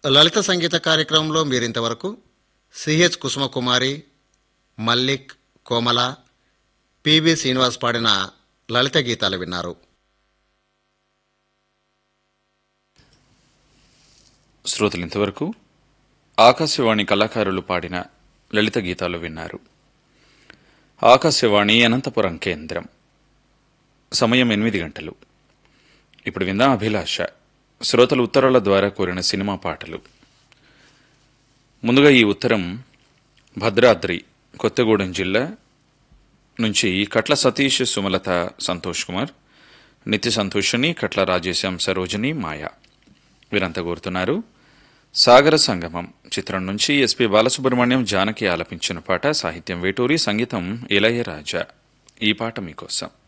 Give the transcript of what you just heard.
లలిత సంగీత కార్యక్రమంలో మీరింతవరకు సిహెచ్ కుసుమకుమారి మల్లిక్ కోమల పివి శ్రీనివాస్ పాడిన లలిత గీతాలు విన్నారు శ్రోతలు ఇంతవరకు ఆకాశవాణి కళాకారులు పాడిన లలిత గీతాలు విన్నారు ఆకాశవాణి అనంతపురం కేంద్రం సమయం ఎనిమిది గంటలు ఇప్పుడు విందాం అభిలాష శ్రోతలు ఉత్తరాల ద్వారా కోరిన సినిమా పాటలు ముందుగా ఈ ఉత్తరం భద్రాద్రి కొత్తగూడెం జిల్లా నుంచి కట్ల సతీష్ సుమలత సంతోష్ కుమార్ నిత్య సంతోషిని కట్ల రాజేశం సరోజిని మాయ వీరంతా కోరుతున్నారు సాగర సంగమం చిత్రం నుంచి ఎస్పి బాలసుబ్రహ్మణ్యం జానకి ఆలపించిన పాట సాహిత్యం వేటూరి సంగీతం ఇళయరాజా ఈ పాట మీకోసం